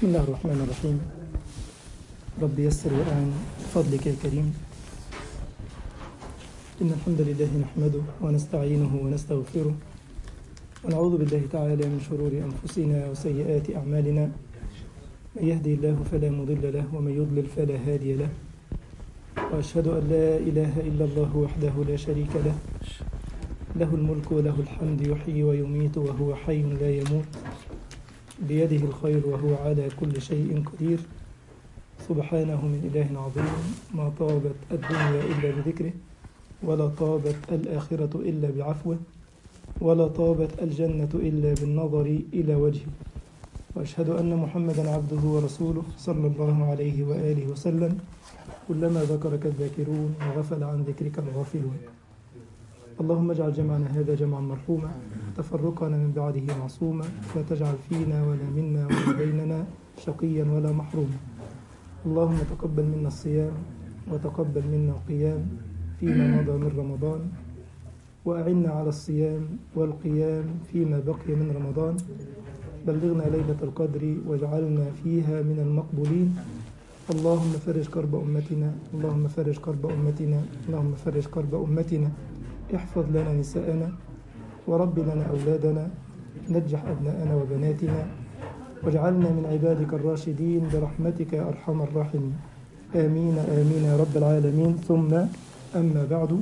بسم الله الرحمن الرحيم رب يسر وأعن بفضلك يا كريم إن الحمد لله نحمده ونستعينه ونستغفره ونعوذ بالله تعالى من شرور أنفسنا وسيئات أعمالنا من يهدي الله فلا مضل له ومن يضلل فلا هادي له وأشهد أن لا إله إلا الله وحده لا شريك له له الملك وله الحمد يحيي ويميت وهو حي لا يموت بيده الخير وهو على كل شيء قدير سبحانه من إله عظيم ما طابت الدنيا إلا بذكره ولا طابت الآخرة إلا بعفوه ولا طابت الجنة إلا بالنظر إلى وجهه وأشهد أن محمدا عبده ورسوله صلى الله عليه وآله وسلم كلما ذكرك الذاكرون وغفل عن ذكرك الغافلون اللهم اجعل جمعنا هذا جمعا مرحوما تفرقنا من بعده معصوما لا تجعل فينا ولا منا ولا بيننا شقيا ولا محروما اللهم تقبل منا الصيام وتقبل منا القيام فيما مضى من رمضان وأعنا على الصيام والقيام فيما بقي من رمضان بلغنا ليلة القدر واجعلنا فيها من المقبولين اللهم فرج كرب أمتنا اللهم فرج كرب أمتنا اللهم فرج كرب أمتنا احفظ لنا نساءنا ورب لنا أولادنا نجح أبناءنا وبناتنا واجعلنا من عبادك الراشدين برحمتك يا أرحم الراحمين آمين آمين يا رب العالمين ثم أما بعد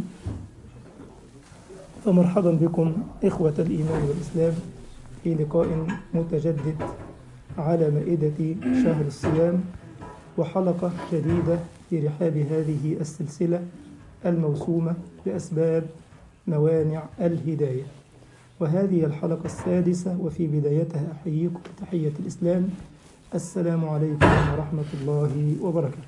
فمرحبا بكم إخوة الإيمان والإسلام في لقاء متجدد على مائدة شهر الصيام وحلقة جديدة في رحاب هذه السلسلة الموسومة بأسباب موانع الهداية وهذه الحلقة السادسة وفي بدايتها أحييكم تحية الإسلام السلام عليكم ورحمة الله وبركاته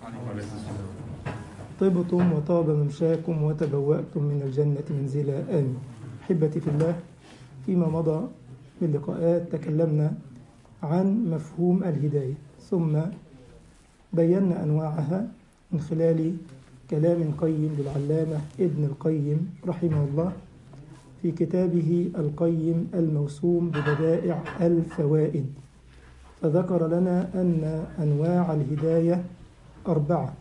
طبتم وطاب ممشاكم وتبوأتم من الجنة منزلا آمين أحبتي في الله فيما مضى من لقاءات تكلمنا عن مفهوم الهداية ثم بينا أنواعها من خلال كلام قيم للعلامة ابن القيم رحمه الله في كتابه القيم الموسوم ببدائع الفوائد فذكر لنا أن أنواع الهداية أربعة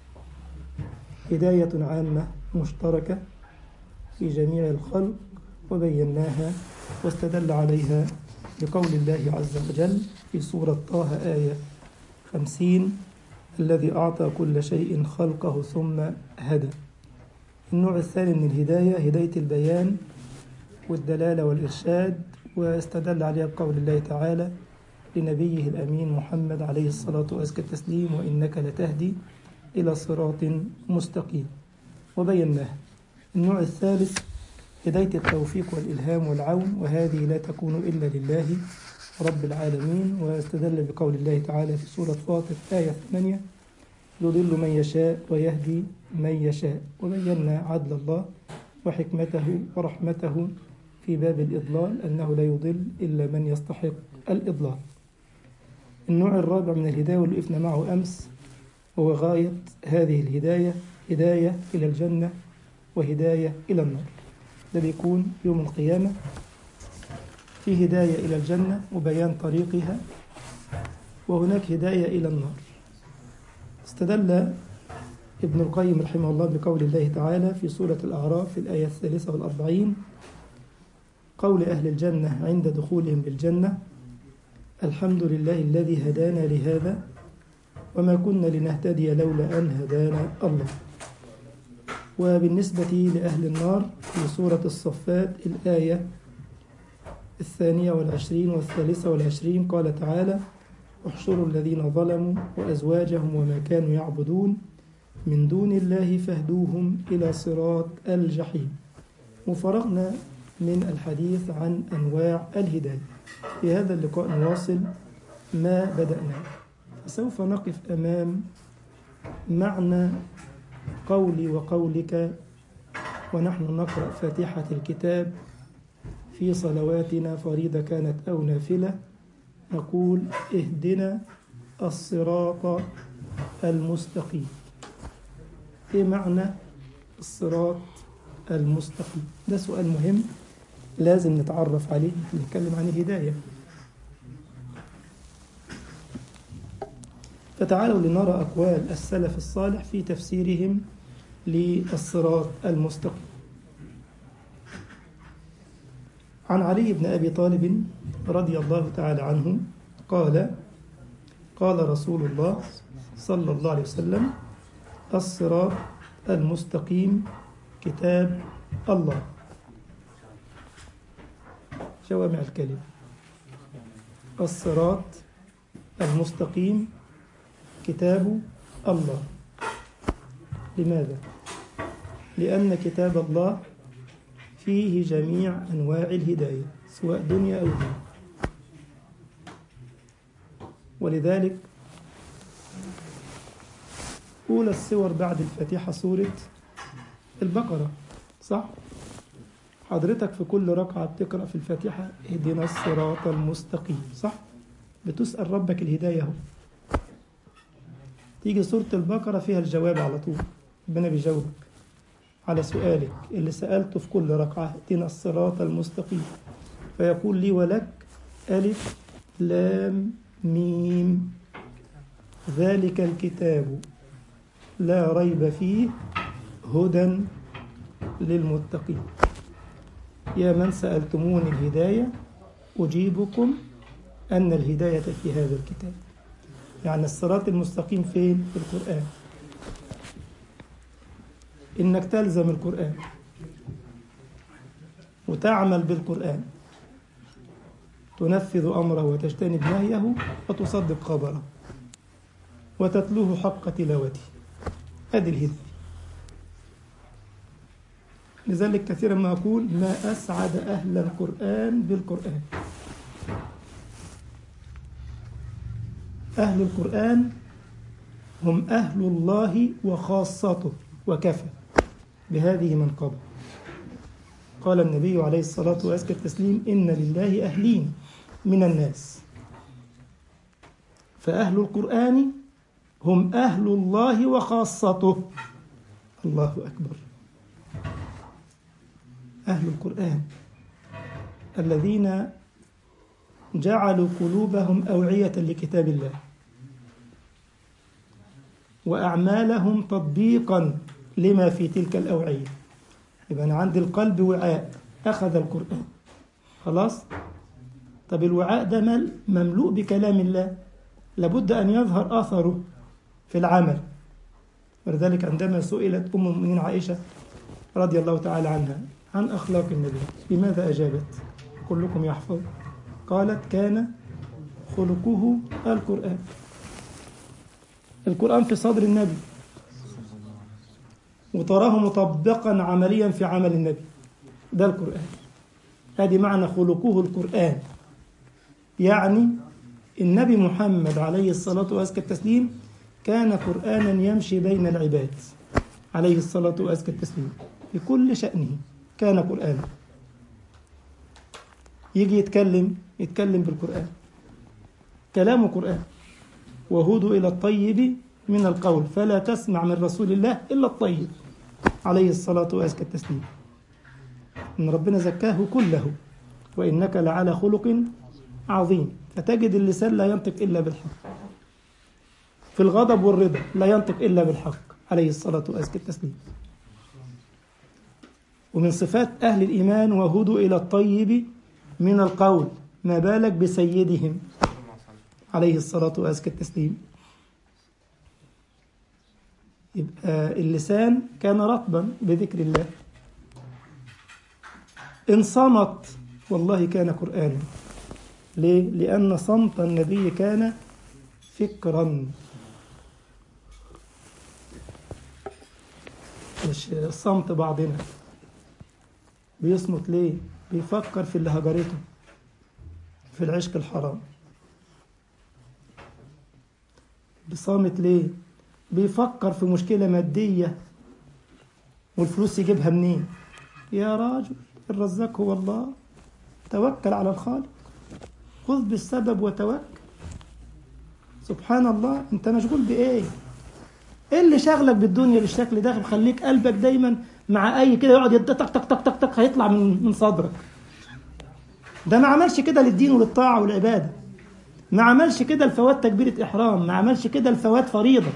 هداية عامة مشتركة في جميع الخلق وبيناها واستدل عليها بقول الله عز وجل في سورة طه آية خمسين الذي أعطى كل شيء خلقه ثم هدى النوع الثاني من الهداية هداية البيان والدلالة والإرشاد واستدل عليها بقول الله تعالى لنبيه الأمين محمد عليه الصلاة وأزكى التسليم وإنك لتهدي إلى صراط مستقيم وبيناها النوع الثالث هداية التوفيق والإلهام والعون وهذه لا تكون إلا لله رب العالمين واستدل بقول الله تعالى في سورة فاطر آية 8 يضل من يشاء ويهدي من يشاء وبينا عدل الله وحكمته ورحمته في باب الإضلال أنه لا يضل إلا من يستحق الإضلال النوع الرابع من الهداية واللي وقفنا معه أمس هو غاية هذه الهداية هداية إلى الجنة وهداية إلى النار ده بيكون يوم القيامة في هداية إلى الجنة وبيان طريقها وهناك هداية إلى النار استدل ابن القيم رحمه الله بقول الله تعالى في سورة الأعراف في الآية الثالثة والأربعين قول أهل الجنة عند دخولهم بالجنة الحمد لله الذي هدانا لهذا وما كنا لنهتدي لولا أن هدانا الله وبالنسبة لأهل النار في سورة الصفات الآية الثانية والعشرين والثالثة والعشرين قال تعالى احشروا الذين ظلموا وأزواجهم وما كانوا يعبدون من دون الله فاهدوهم إلى صراط الجحيم وفرغنا من الحديث عن أنواع الهداية في هذا اللقاء نواصل ما بدأنا سوف نقف أمام معنى قولي وقولك ونحن نقرأ فاتحة الكتاب في صلواتنا فريضة كانت أو نافلة نقول اهدنا الصراط المستقيم ايه معنى الصراط المستقيم ده سؤال مهم لازم نتعرف عليه نتكلم عن الهداية فتعالوا لنرى أقوال السلف الصالح في تفسيرهم للصراط المستقيم عن علي بن أبي طالب رضي الله تعالى عنه قال قال رسول الله صلى الله عليه وسلم الصراط المستقيم كتاب الله جوامع الكلم الصراط المستقيم كتاب الله لماذا؟ لأن كتاب الله فيه جميع أنواع الهداية سواء دنيا أو دين ولذلك أولى السور بعد الفاتحة سورة البقرة صح؟ حضرتك في كل ركعة بتقرأ في الفاتحة اهدنا الصراط المستقيم صح؟ بتسأل ربك الهداية اهو تيجي سورة البقرة فيها الجواب على طول ربنا بيجاوبك على سؤالك اللي سألته في كل ركعة اهدنا الصراط المستقيم فيقول لي ولك ألف لام ميم ذلك الكتاب لا ريب فيه هدى للمتقين يا من سألتموني الهداية أجيبكم أن الهداية في هذا الكتاب يعني الصراط المستقيم فين في القرآن إنك تلزم القرآن وتعمل بالقرآن تنفذ أمره وتجتنب نهيه وتصدق خبره وتتلوه حق تلاوته هذه الهداية لذلك كثيرا ما أقول ما أسعد أهل القرآن بالقرآن أهل القرآن هم أهل الله وخاصته وكفى بهذه منقبة قال النبي عليه الصلاة وأزكى التسليم إن لله أهلين من الناس فأهل القرآن هم أهل الله وخاصته الله أكبر أهل القرآن الذين جعلوا قلوبهم أوعية لكتاب الله وأعمالهم تطبيقا لما في تلك الأوعية يبقى أنا عندي القلب وعاء أخذ القرآن خلاص طب الوعاء ده مل مملوء بكلام الله لابد أن يظهر أثره في العمل ولذلك عندما سئلت أم المؤمنين عائشة رضي الله تعالى عنها عن أخلاق النبي بماذا أجابت كلكم يحفظ قالت كان خلقه القرآن القرآن في صدر النبي وتراه مطبقا عمليا في عمل النبي ده القرآن هذه معنى خلقه القرآن يعني النبي محمد عليه الصلاة وأزكى التسليم كان قرآنا يمشي بين العباد عليه الصلاة وأزكى التسليم في كل شأنه كان قرآنا يجي يتكلم يتكلم بالقرآن كلامه قرآن وهدوا إلى الطيب من القول فلا تسمع من رسول الله إلا الطيب عليه الصلاة وأزكى التسليم إن ربنا زكاه كله وإنك لعلى خلق عظيم فتجد اللسان لا ينطق إلا بالحق في الغضب والرضا لا ينطق إلا بالحق عليه الصلاة وأزكى التسليم ومن صفات أهل الإيمان وهدوا إلى الطيب من القول ما بالك بسيدهم عليه الصلاة وأزكى التسليم يبقى اللسان كان رطبا بذكر الله إن صمت والله كان قرآنا ليه؟ لأن صمت النبي كان فكرا مش صمت بعضنا بيصمت ليه؟ بيفكر في اللي هجرته في العشق الحرام بصامت ليه؟ بيفكر في مشكلة مادية والفلوس يجيبها منين؟ يا راجل الرزاق هو الله توكل على الخالق خذ بالسبب وتوكل سبحان الله انت مشغول بايه ايه اللي شغلك بالدنيا بالشكل ده مخليك قلبك دايما مع اي كده يقعد يد تك تك تك تك تك هيطلع من من صدرك ده ما عملش كده للدين وللطاعه والعباده ما عملش كده الفوات تكبيرة إحرام ما عملش كده الفوات فريضة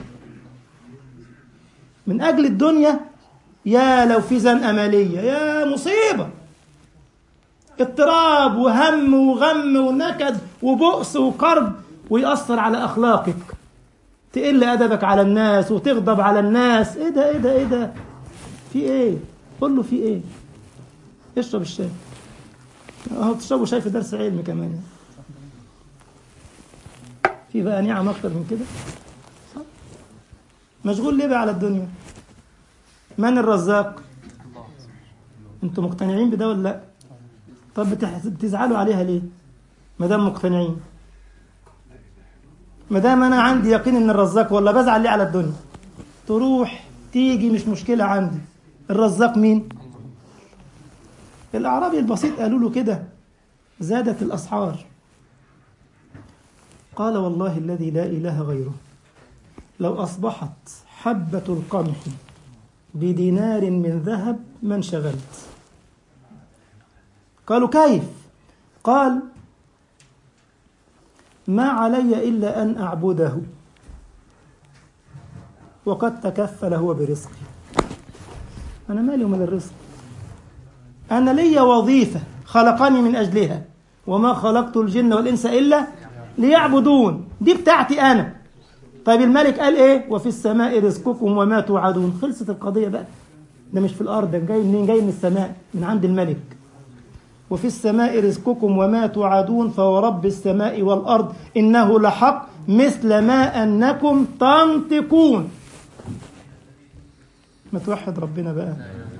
من أجل الدنيا يا لو في زنقة مالية يا مصيبة اضطراب وهم وغم ونكد وبؤس وكرب ويأثر على أخلاقك تقل أدبك على الناس وتغضب على الناس إيه ده إيه ده إيه ده في إيه قول له في إيه اشرب الشاي اهو تشربوا شاي في درس علم كمان يعني. في بقى نعم اكتر من كده صح؟ مشغول ليه بقى على الدنيا من الرزاق انتوا مقتنعين بده ولا لا طب بتح- بتزعلوا عليها ليه ما دام مقتنعين ما دام انا عندي يقين ان الرزاق ولا بزعل ليه على الدنيا تروح تيجي مش مشكله عندي الرزاق مين الاعرابي البسيط قالوا له كده زادت الاسعار قال والله الذي لا اله غيره لو اصبحت حبه القمح بدينار من ذهب ما انشغلت قالوا كيف قال ما علي الا ان اعبده وقد تكفل هو برزقي انا مالي ومال الرزق انا لي وظيفه خلقني من اجلها وما خلقت الجن والانس الا ليعبدون دي بتاعتي انا طيب الملك قال ايه وفي السماء رزقكم وما توعدون خلصت القضيه بقى ده مش في الارض ده جاي منين جاي من السماء من عند الملك وفي السماء رزقكم وما توعدون فورب السماء والارض انه لحق مثل ما انكم تنطقون ما توحد ربنا بقى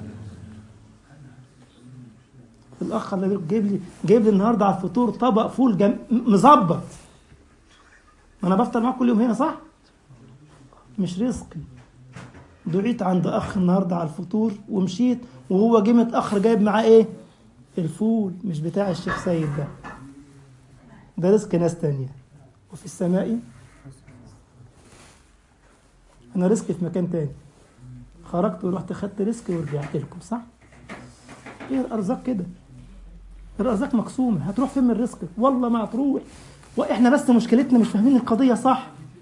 الاخ اللي جايب لي جايب لي النهارده على الفطور طبق فول جم... مظبط ما انا بفطر معاك كل يوم هنا صح مش رزقي دعيت عند اخ النهارده على الفطور ومشيت وهو جه متاخر جايب معاه ايه الفول مش بتاع الشيخ سيد ده ده رزق ناس تانية وفي السماء انا رزقي في مكان تاني خرجت ورحت خدت رزقي ورجعت لكم صح ايه الارزاق كده الارزاق مقسومه هتروح فين من رزقك والله ما هتروح واحنا بس مشكلتنا مش فاهمين القضيه صح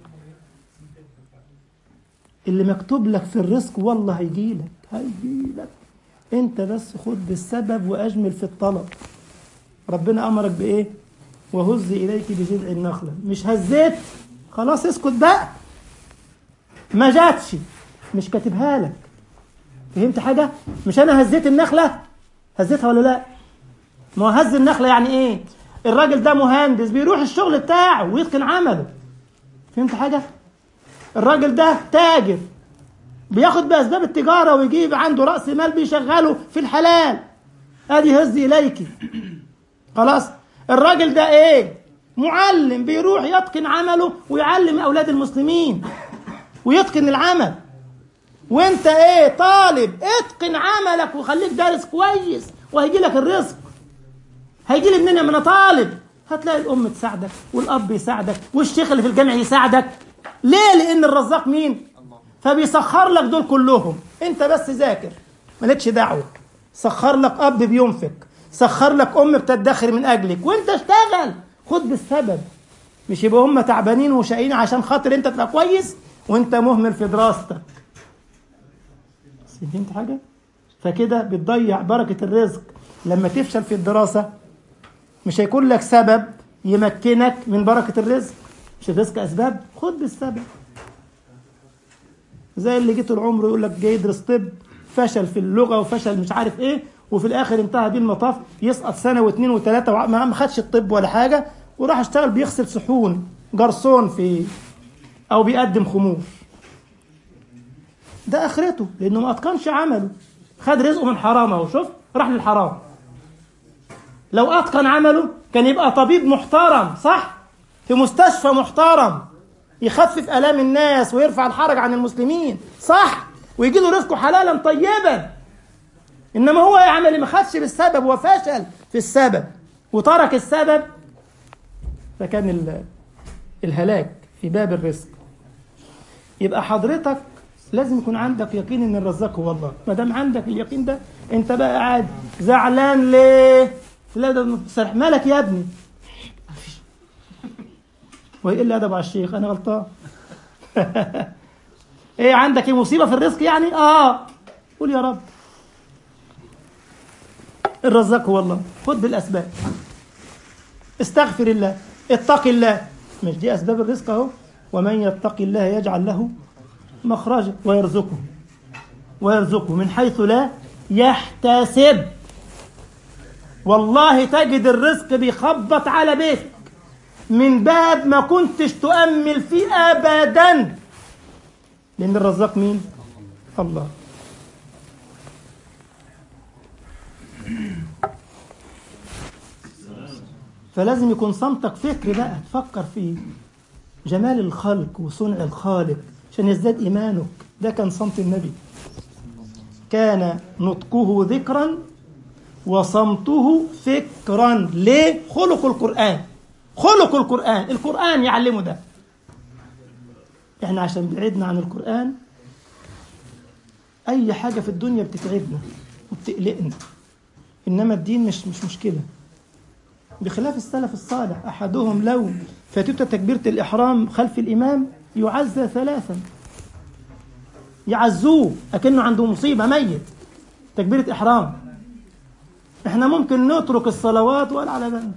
اللي مكتوب لك في الرزق والله هيجيلك هيجيلك انت بس خد بالسبب واجمل في الطلب ربنا امرك بايه وهز اليك بجذع النخله مش هزيت خلاص اسكت بقى ما جاتش مش كاتبها لك فهمت حاجه مش انا هزيت النخله هزيتها ولا لا ما هو هز النخله يعني ايه الراجل ده مهندس بيروح الشغل بتاعه ويتقن عمله فهمت حاجه الراجل ده تاجر بياخد باسباب التجاره ويجيب عنده راس مال بيشغله في الحلال ادي هز اليك خلاص الراجل ده ايه معلم بيروح يتقن عمله ويعلم اولاد المسلمين ويتقن العمل وانت ايه طالب اتقن عملك وخليك دارس كويس وهيجي لك الرزق هيجي لي منين ما انا طالب هتلاقي الام تساعدك والاب يساعدك والشيخ اللي في الجامع يساعدك ليه لان الرزاق مين فبيسخر لك دول كلهم انت بس ذاكر مالكش دعوه سخر لك اب بينفق سخر لك ام بتدخر من اجلك وانت اشتغل خد بالسبب مش يبقى هم تعبانين وشقيين عشان خاطر انت تبقى كويس وانت مهمل في دراستك فهمت حاجه فكده بتضيع بركه الرزق لما تفشل في الدراسه مش هيكون لك سبب يمكنك من بركه الرزق مش الرزق اسباب خد بالسبب زي اللي جه طول عمره يقول لك جاي يدرس طب فشل في اللغه وفشل مش عارف ايه وفي الاخر انتهى بيه المطاف يسقط سنه واثنين وثلاثه وع- ما ما خدش الطب ولا حاجه وراح اشتغل بيغسل صحون جرسون في او بيقدم خمور ده اخرته لانه ما اتقنش عمله خد رزقه من حرام اهو شوف راح للحرام لو اتقن عمله كان يبقى طبيب محترم صح في مستشفى محترم يخفف الام الناس ويرفع الحرج عن المسلمين صح ويجي له رزقه حلالا طيبا انما هو يعمل ما خدش بالسبب وفشل في السبب وترك السبب فكان ال- الهلاك في باب الرزق يبقى حضرتك لازم يكون عندك يقين ان الرزاق هو الله ما دام عندك اليقين ده انت بقى قاعد زعلان ليه لا ده سرح مالك يا ابني مفيش. ويقل ادب على الشيخ انا غلطان ايه عندك ايه مصيبه في الرزق يعني اه قول يا رب الرزاق هو الله خد بالاسباب استغفر الله اتق الله مش دي اسباب الرزق اهو ومن يتق الله يجعل له مخرجا ويرزقه ويرزقه من حيث لا يحتسب والله تجد الرزق بيخبط على بيتك من باب ما كنتش تؤمل فيه ابدا لان الرزاق مين الله فلازم يكون صمتك فكر بقى تفكر في جمال الخلق وصنع الخالق عشان يزداد ايمانك ده كان صمت النبي كان نطقه ذكرا وصمته فكرا ليه خلق القرآن خلق القرآن القرآن يعلمه ده احنا عشان بعدنا عن القرآن أي حاجة في الدنيا بتتعبنا وبتقلقنا إنما الدين مش مش مشكلة بخلاف السلف الصالح أحدهم لو فاتته تكبيرة الإحرام خلف الإمام يعزى ثلاثا يعزوه أكنه عنده مصيبة ميت تكبيرة إحرام احنا ممكن نترك الصلوات ولا على بالنا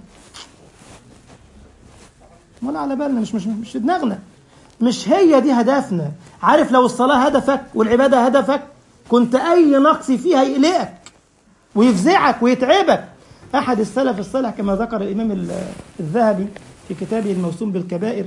ولا على بالنا مش مش مش في دماغنا مش هي دي هدفنا عارف لو الصلاة هدفك والعبادة هدفك كنت أي نقص فيها يقلقك ويفزعك ويتعبك أحد السلف الصالح كما ذكر الإمام الذهبي في كتابه الموسوم بالكبائر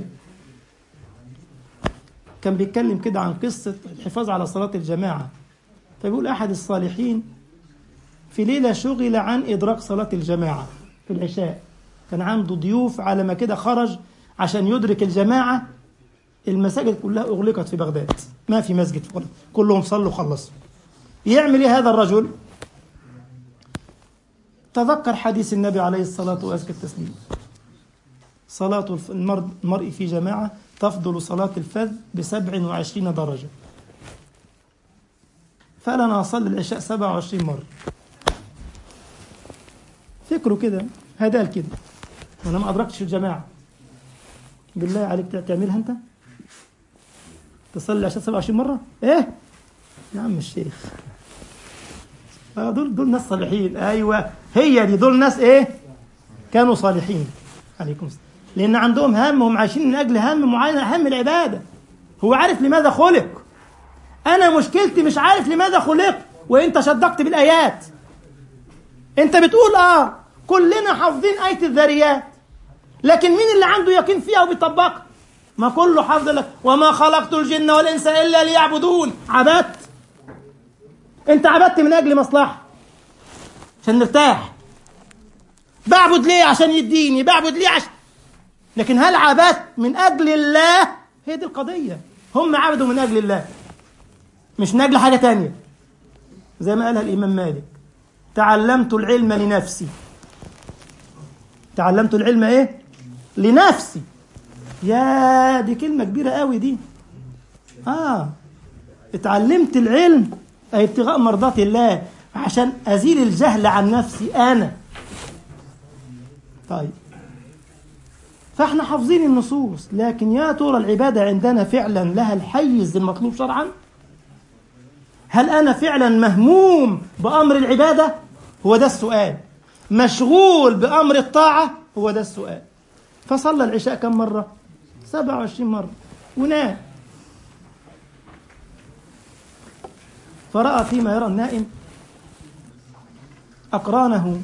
كان بيتكلم كده عن قصة الحفاظ على صلاة الجماعة فبيقول أحد الصالحين في ليلة شغل عن إدراك صلاة الجماعة في العشاء كان عنده ضيوف على ما كده خرج عشان يدرك الجماعة المساجد كلها أغلقت في بغداد ما في مسجد كلهم صلوا خلصوا يعمل إيه هذا الرجل تذكر حديث النبي عليه الصلاة وأزكى التسليم صلاة المرء في جماعة تفضل صلاة الفذ بسبع وعشرين درجة فأنا أصلي العشاء سبع وعشرين مرة فكروا كده هدال كده وانا ما ادركتش الجماعه بالله عليك تعملها انت تصلي العشاء 27 مره ايه يا عم الشيخ آه دول دول ناس صالحين ايوه هي دي دول ناس ايه كانوا صالحين عليكم السلام لان عندهم هم هم عايشين من اجل هم معين هم العباده هو عارف لماذا خلق انا مشكلتي مش عارف لماذا خلق وانت شدقت بالايات انت بتقول اه كلنا حافظين آية الذريات لكن مين اللي عنده يقين فيها وبيطبقها ما كله حافظ لك وما خلقت الجن والإنس إلا ليعبدون عبدت انت عبدت من أجل مصلحة عشان نرتاح بعبد ليه عشان يديني بعبد ليه عشان لكن هل عبدت من أجل الله هي دي القضية هم عبدوا من أجل الله مش من أجل حاجة تانية زي ما قالها الإمام مالك تعلمت العلم لنفسي تعلمت العلم ايه لنفسي يا دي كلمة كبيرة قوي دي اه اتعلمت العلم اي ابتغاء مرضات الله عشان ازيل الجهل عن نفسي انا طيب فاحنا حافظين النصوص لكن يا ترى العبادة عندنا فعلا لها الحيز المطلوب شرعا هل أنا فعلا مهموم بأمر العبادة هو ده السؤال مشغول بأمر الطاعة هو ده السؤال فصلى العشاء كم مرة 27 مرة ونام فرأى فيما يرى النائم أقرانه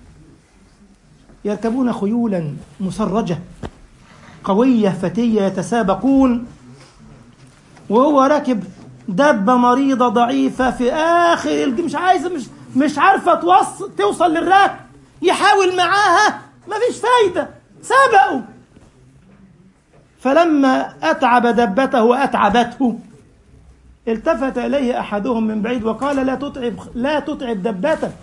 يركبون خيولا مسرجة قوية فتية يتسابقون وهو راكب دبة مريضة ضعيفة في آخر مش عايزة مش مش عارفة توصل توصل للراكب يحاول معاها مفيش فايدة سبقوا فلما أتعب دبته وأتعبته التفت إليه أحدهم من بعيد وقال لا تتعب لا تتعب دبتك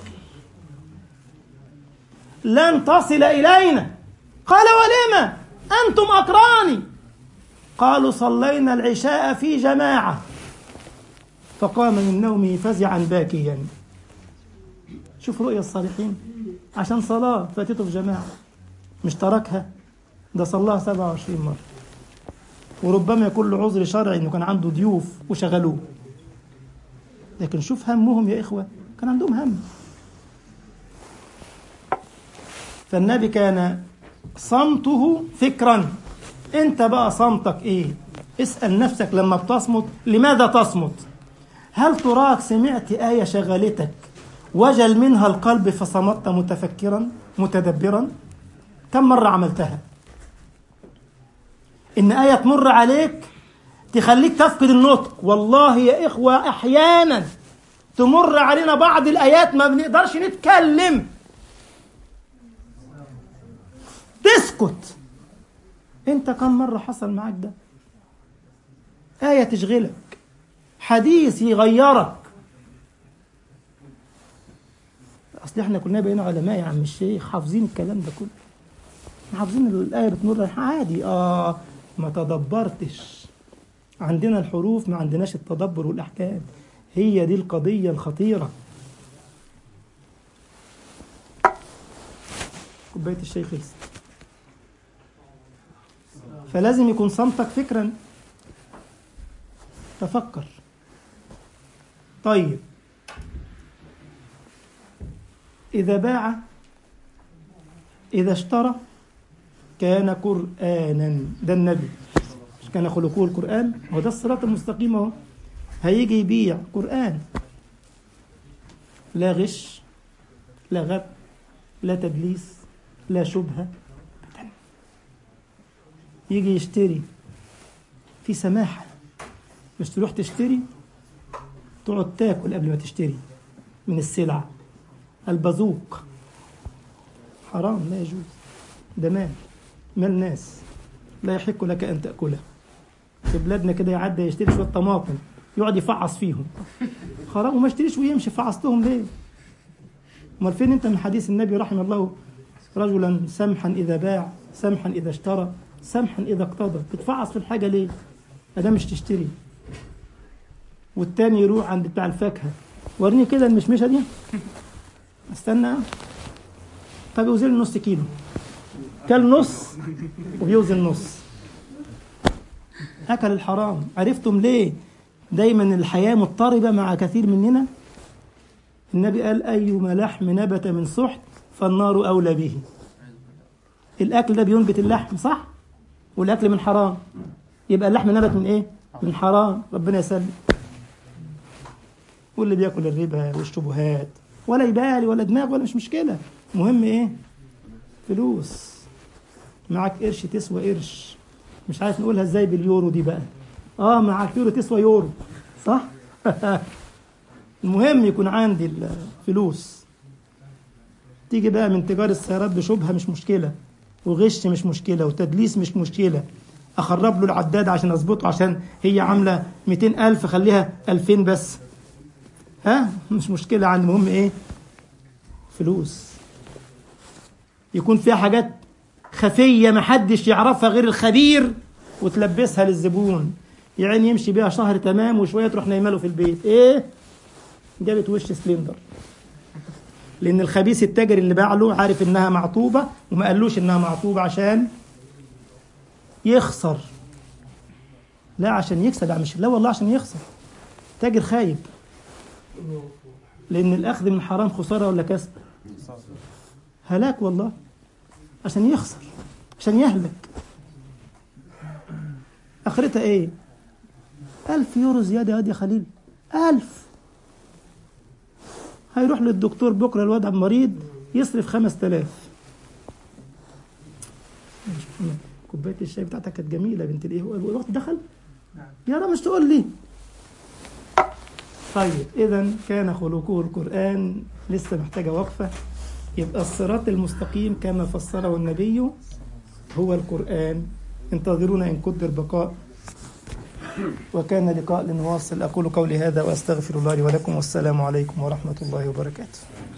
لن تصل إلينا قال ولم أنتم أقراني قالوا صلينا العشاء في جماعة فقام من نومه فزعا باكيا شوف رؤيا الصالحين عشان صلاة فاتته في جماعة مش تركها ده صلاها 27 مرة وربما يكون له عذر شرعي انه كان عنده ضيوف وشغلوه لكن شوف همهم يا اخوه كان عندهم هم فالنبي كان صمته فكرا انت بقى صمتك ايه اسال نفسك لما بتصمت لماذا تصمت هل تراك سمعت ايه شغلتك وجل منها القلب فصمت متفكرا متدبرا كم مره عملتها ان ايه تمر عليك تخليك تفقد النطق والله يا اخوه احيانا تمر علينا بعض الايات ما بنقدرش نتكلم تسكت انت كم مره حصل معاك ده ايه تشغلك حديث يغيرك اصل احنا كلنا بقينا علماء يا عم الشيخ حافظين الكلام ده كله حافظين الايه بتمر عادي اه ما تدبرتش عندنا الحروف ما عندناش التدبر والاحكام هي دي القضيه الخطيره كوبايه الشاي خلصت فلازم يكون صمتك فكرا تفكر طيب إذا باع إذا اشترى كان قرآنا ده النبي مش كان خلقه القرآن هو ده الصراط المستقيم اهو هيجي يبيع قرآن لا غش لا غب لا تدليس لا شبهة أبداً. يجي يشتري في سماحة مش تروح تشتري تقعد تاكل قبل ما تشتري من السلعة البذوق حرام لا يجوز ده مال مال ناس لا يحق لك أن تأكله في بلادنا كده يعدي يشتري شوية طماطم يقعد يفعص فيهم حرام وما يشتريش ويمشي فعصتهم ليه امال فين انت من حديث النبي رحمه الله رجلا سمحا اذا باع سمحا اذا اشترى سمحا اذا اقتضى بتفعص في الحاجه ليه ده مش تشتري والتاني يروح عند بتاع الفاكهه وريني كده المشمشه دي استنى طب يوزن نص كيلو كل نص وبيوزن نص اكل الحرام عرفتم ليه دايما الحياه مضطربه مع كثير مننا النبي قال ايما لحم نبت من سحت فالنار اولى به الاكل ده بينبت اللحم صح والاكل من حرام يبقى اللحم نبت من ايه من حرام ربنا يسلم واللي بياكل الربا والشبهات ولا يبالي ولا دماغ ولا مش مشكله مهم ايه فلوس معاك قرش تسوى قرش مش عارف نقولها ازاي باليورو دي بقى اه معاك يورو تسوى يورو صح المهم يكون عندي الفلوس تيجي بقى من تجار السيارات بشبهة مش مشكلة وغش مش مشكلة وتدليس مش مشكلة أخرب له العداد عشان أظبطه عشان هي عاملة 200 ألف خليها 2000 بس ها مش مشكلة عندي المهم إيه فلوس يكون فيها حاجات خفية محدش يعرفها غير الخبير وتلبسها للزبون يعني يمشي بيها شهر تمام وشوية تروح نايمة له في البيت إيه جابت وش سلندر لان الخبيث التاجر اللي باع له عارف انها معطوبه وما قالوش انها معطوبه عشان يخسر لا عشان يكسب مش لا والله عشان يخسر تاجر خايب لان الاخذ من حرام خساره ولا كسب هلاك والله عشان يخسر عشان يهلك اخرتها ايه ألف يورو زياده يا خليل ألف هيروح للدكتور بكره الواد مريض يصرف 5000 كوبايه الشاي بتاعتك كانت جميله بنت الايه هو الوقت دخل يا رب مش تقول لي طيب اذا كان خلقه القران لسه محتاجه وقفه يبقى الصراط المستقيم كما فسره النبي هو القران انتظرونا ان قدر بقاء وكان لقاء لنواصل أقول قولي هذا وأستغفر الله لي ولكم والسلام عليكم ورحمة الله وبركاته